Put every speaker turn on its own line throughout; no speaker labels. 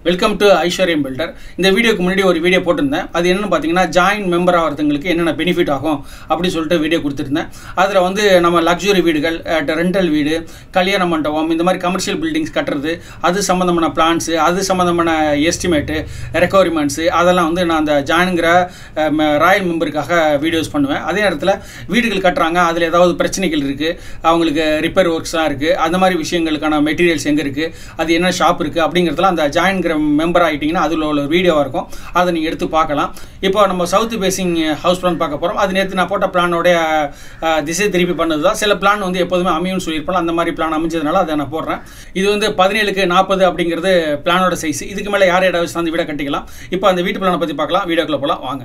welcome to ஐஸ்வர்யம் filter இந்த வீடியோக்கு முன்னாடி ஒரு வீடியோ போட்டிருந்தேன் அது என்னென்னு பார்த்தீங்கன்னா ஜாயின் மெம்பர் ஆகிறதுங்களுக்கு என்னென்ன பெனிஃபிட் ஆகும் அப்படின்னு சொல்லிட்டு வீடியோ கொடுத்துருந்தேன் அதில் வந்து நம்ம லக்ஸுரி வீடுகள் ரெண்டல் வீடு கல்யாண மண்டபம் இந்த மாதிரி கமர்ஷியல் பில்டிங்ஸ் கட்டுறது அது சம்மந்தமான பிளான்ஸு அது சம்மந்தமான எஸ்டிமேட்டு ரெக்குவயர்மெண்ட்ஸு அதெல்லாம் வந்து நான் அந்த ஜாயினுங்கிற ராயல் மெம்பருக்காக வீடியோஸ் பண்ணுவேன் அதே நேரத்தில் வீடுகள் கட்டுறாங்க அதில் ஏதாவது பிரச்சனைகள் இருக்குது அவங்களுக்கு ரிப்பேர் ஒர்க்ஸ்லாம் இருக்குது அந்த மாதிரி விஷயங்களுக்கான மெட்டீரியல்ஸ் எங்கே இருக்குது அது என்ன ஷாப் இருக்குது அப்படிங்கிறதுலாம் அந்த ஜாயின்கிற மெம்பர் ஆகிட்டிங்கன்னா அதில் உள்ள ஒரு வீடியோவாக இருக்கும் அதை நீங்கள் எடுத்து பார்க்கலாம் இப்போ நம்ம சவுத் பேசிங் ஹவுஸ் பிளான் பார்க்க போகிறோம் அது நேற்று நான் போட்ட பிளானோடைய திசை திருப்பி பண்ணது தான் சில பிளான் வந்து எப்போதுமே அமையும்னு சொல்லியிருப்போம் அந்த மாதிரி பிளான் அமைஞ்சதுனால அதை நான் போடுறேன் இது வந்து பதினேழுக்கு நாற்பது அப்படிங்கிறது பிளானோட சைஸ் இதுக்கு மேலே யார் இடம் வச்சு அந்த வீடை கட்டிக்கலாம் இப்போ அந்த வீட்டு பிளானை பற்றி பார்க்கலாம் வீடியோக்குள்ளே போகலாம் வாங்க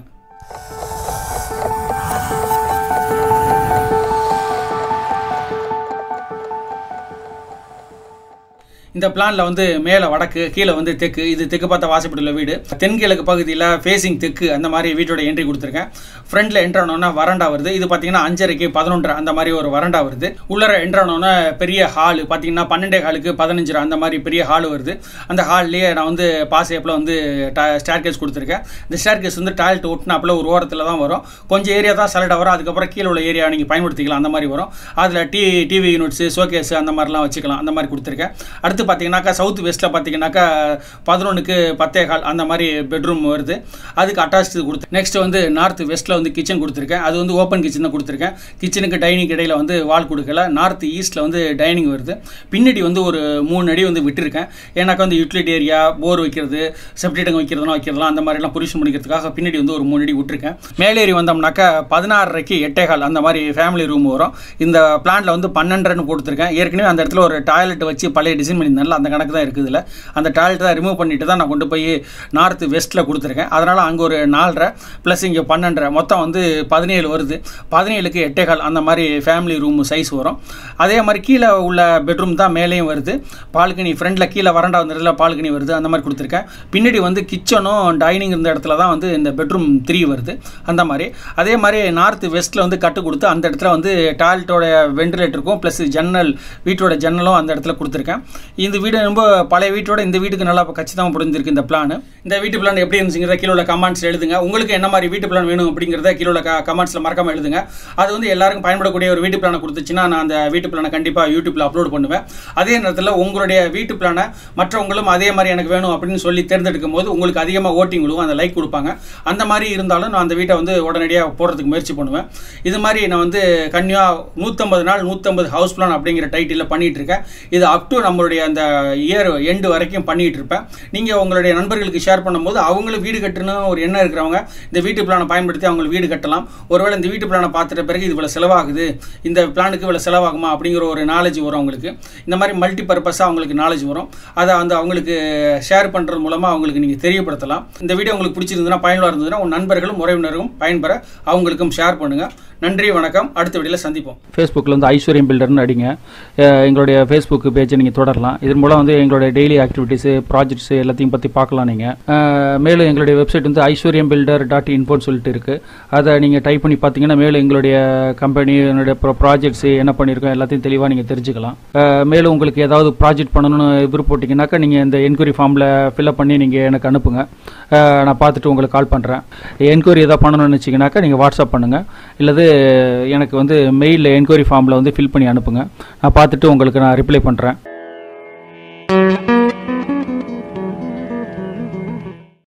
இந்த பிளானில் வந்து மேலே வடக்கு கீழே வந்து தெற்கு இது தெற்கு பார்த்த வாசப்பட்டுள்ள வீடு தென்கிழக்கு பகுதியில் ஃபேஸிங் தெற்கு அந்த மாதிரி வீட்டோட என்ட்ரி கொடுத்துருக்கேன் ஃப்ரண்ட்டில் என்ட்ரானோன்னா வரண்டா வருது இது பார்த்தீங்கன்னா அஞ்சரைக்கு பதினொன்றரை அந்த மாதிரி ஒரு வரண்டா வருது உள்ளர என்ட்ரானோன்னா பெரிய ஹாலு பார்த்தீங்கன்னா பன்னெண்டே ஹாலுக்கு பதினஞ்சு அந்த மாதிரி பெரிய ஹால் வருது அந்த ஹால்லேயே நான் வந்து பாசேப்பில் வந்து ஸ்டேர் கேஸ் கொடுத்துருக்கேன் இந்த ஸ்டேர் கேஸ் வந்து டாய்லெட் ஒட்டினாப்பில் ஒரு ஓரத்தில் தான் வரும் கொஞ்சம் ஏரியா தான் சலடாக வரும் அதுக்கப்புறம் கீழே உள்ள ஏரியா நீங்கள் பயன்படுத்திக்கலாம் அந்த மாதிரி வரும் அதில் டி டிவி யூனிட்ஸு ஷோகேஸ் அந்த மாதிரிலாம் வச்சுக்கலாம் அந்த மாதிரி கொடுத்துருக்கேன் அடுத்து பார்த்தீங்கன்னாக்கா சவுத் வெஸ்ட்டில் பார்த்தீங்கன்னாக்கா பதினொன்றுக்கு பத்தே கால் அந்த மாதிரி பெட்ரூம் வருது அதுக்கு அட்டாச் கொடுத்து நெக்ஸ்ட் வந்து நார்த் வெஸ்ட்டில் வந்து கிச்சன் கொடுத்துருக்கேன் அது வந்து ஓப்பன் கிச்சன் தான் கொடுத்துருக்கேன் கிச்சனுக்கு டைனிங் இடையில வந்து வால் கொடுக்கல நார்த் ஈஸ்ட்டில் வந்து டைனிங் வருது பின்னாடி வந்து ஒரு மூணு அடி வந்து விட்டுருக்கேன் ஏன்னாக்கா வந்து யூட்டிலிட்டி ஏரியா போர் வைக்கிறது செப்டிடங்க வைக்கிறதுனா வைக்கிறதுலாம் அந்த மாதிரிலாம் பொல்யூஷன் பண்ணிக்கிறதுக்காக பின்னாடி வந்து ஒரு மூணு அடி விட்டுருக்கேன் மேலேறி வந்தோம்னாக்கா பதினாறரைக்கு எட்டேகால் அந்த மாதிரி ஃபேமிலி ரூம் வரும் இந்த பிளான்ல வந்து பன்னெண்டுன்னு கொடுத்துருக்கேன் ஏற்கனவே அந்த இடத்துல ஒரு டாய்லெட் வச்சு பழைய டிசைன் பண்ணியிருந்தால அந்த கணக்கு தான் இருக்குது இல்லை அந்த டாய்லெட் தான் ரிமூவ் பண்ணிட்டு தான் நான் கொண்டு போய் நார்த் வெஸ்ட்டில் கொடுத்துருக்கேன் அதனால் அங்கே ஒரு நாலரை ப்ளஸ் இங்கே பன்னெண்டரை மொத்தம் வந்து பதினேழு வருது பதினேழுக்கு எட்டேகால் அந்த மாதிரி ஃபேமிலி ரூம் சைஸ் வரும் அதே மாதிரி கீழே உள்ள பெட்ரூம் தான் மேலேயும் வருது பால்கனி ஃப்ரண்டில் கீழே வரண்டா வந்த இடத்துல பால்கனி வருது அந்த மாதிரி கொடுத்துருக்கேன் பின்னாடி வந்து கிச்சனும் டைனிங் இருந்த இடத்துல தான் வந்து இந்த பெட்ரூம் த்ரீ வருது அந்த மாதிரி அதே மாதிரி நார்த் வெஸ்ட்டில் வந்து கட்டு கொடுத்து அந்த இடத்துல வந்து டாய்லெட்டோட வென்டிலேட்டருக்கும் ப்ளஸ் ஜன்னல் வீட்டோட ஜன்னலும் அந்த இடத்துல கொடுத்துருக்கேன் இந்த வீடு ரொம்ப பழைய வீட்டோட இந்த வீட்டுக்கு நல்லா கச்சிதமாக புரிஞ்சிருக்கு இந்த பிளான் இந்த வீட்டு பிளான் எப்படி இருந்துச்சுங்கிறத கீழே உள்ள கமெண்ட்ஸ் எழுதுங்க உங்களுக்கு என்ன மாதிரி வீட்டு பிளான் வேணும் அப்படிங்கிறத கீழே உள்ள கமெண்ட்ஸில் மறக்காம எழுதுங்க அது வந்து எல்லாருக்கும் பயன்படக்கூடிய ஒரு வீட்டு பிளானை கொடுத்துச்சுன்னா நான் அந்த வீட்டு பிளானை கண்டிப்பாக யூடியூப்பில் அப்லோட் பண்ணுவேன் அதே நேரத்தில் உங்களுடைய வீட்டு பிளானை மற்றவங்களும் அதே மாதிரி எனக்கு வேணும் அப்படின்னு சொல்லி தேர்ந்தெடுக்கும் போது உங்களுக்கு அதிகமாக ஓட்டிங் விழுவும் அந்த லைக் கொடுப்பாங்க அந்த மாதிரி இருந்தாலும் நான் அந்த வீட்டை வந்து உடனடியாக போடுறதுக்கு முயற்சி பண்ணுவேன் இது மாதிரி நான் வந்து கன்னியாக நூற்றம்பது நாள் நூற்றம்பது ஹவுஸ் பிளான் அப்படிங்கிற டைட்டிலில் பண்ணிகிட்டு இருக்கேன் இது அப் டு நம்மளுடைய அந்த இயர் எண்டு வரைக்கும் பண்ணிகிட்டு இருப்பேன் நீங்கள் உங்களுடைய நண்பர்களுக்கு ஷேர் பண்ணும்போது அவங்களும் வீடு கட்டணும் ஒரு எண்ணம் இருக்கிறவங்க இந்த வீட்டு பிளானை பயன்படுத்தி அவங்க வீடு கட்டலாம் ஒருவேளை இந்த வீட்டு பிளானை பார்த்துட்ட பிறகு இது இவ்வளோ செலவாகுது இந்த பிளானுக்கு இவ்வளோ செலவாகுமா அப்படிங்கிற ஒரு நாலேஜ் வரும் அவங்களுக்கு இந்த மாதிரி மல்டி பர்பஸாக அவங்களுக்கு நாலேஜ் வரும் அதை வந்து அவங்களுக்கு ஷேர் பண்ணுறது மூலமாக அவங்களுக்கு நீங்கள் தெரியப்படுத்தலாம் இந்த வீடியோ உங்களுக்கு பிடிச்சிருந்ததுன்னா பயனுள்ள இருந்ததுன்னா உங்கள் நண்பர்களும் உறவினரும் பயன்பெற அவங்களுக்கும் ஷேர் பண்ணுங்கள் நன்றி வணக்கம் அடுத்த வீடியோவில் சந்திப்போம்
ஃபேஸ்புக்கில் வந்து ஐஸ்வர்யம் பில்டர்னு அடிங்க அஹ் எங்களுடைய ஃபேஸ்புக் பேஜை நீங்கள் தொடரலாம் இதன் மூலம் வந்து எங்களுடைய டெய்லி ஆக்டிவிட்டீஸு ப்ராஜெக்ட்ஸு எல்லாத்தையும் பற்றி பார்க்கலாம் நீங்கள் மேலும் எங்களுடைய வெப்சைட் வந்து ஐஸ்வர்யம் பில்டர் டாட் இன்ஃபோன்னு சொல்லிட்டு இருக்குது அதை நீங்கள் டைப் பண்ணி பார்த்தீங்கன்னா மேலும் எங்களுடைய கம்பெனி என்னுடைய ப்ரோ ப்ராஜெக்ட்ஸு என்ன பண்ணியிருக்கோம் எல்லாத்தையும் தெளிவாக நீங்கள் தெரிஞ்சுக்கலாம் அஹ் மேலும் உங்களுக்கு ஏதாவது ப்ராஜெக்ட் பண்ணணும்னு விருப்பப்பட்டீங்கன்னாக்கா நீங்கள் இந்த என்கொயரி ஃபார்மில் ஃபில்அப் பண்ணி நீங்கள் எனக்கு அனுப்புங்க அஹ் நான் பார்த்துட்டு உங்களுக்கு கால் பண்ணுறேன் என்கொயரி எதாவது பண்ணணும்னு நினச்சிங்கனாக்கா நீங்கள் வாட்ஸ்அப் பண்ணுங்கள் இல்லது எனக்கு வந்து மெயிலில் என்கொயரி ஃபார்மில் வந்து ஃபில் பண்ணி அனுப்புங்க நான் பார்த்துட்டு உங்களுக்கு நான் ரிப்ளை பண்ணுறேன்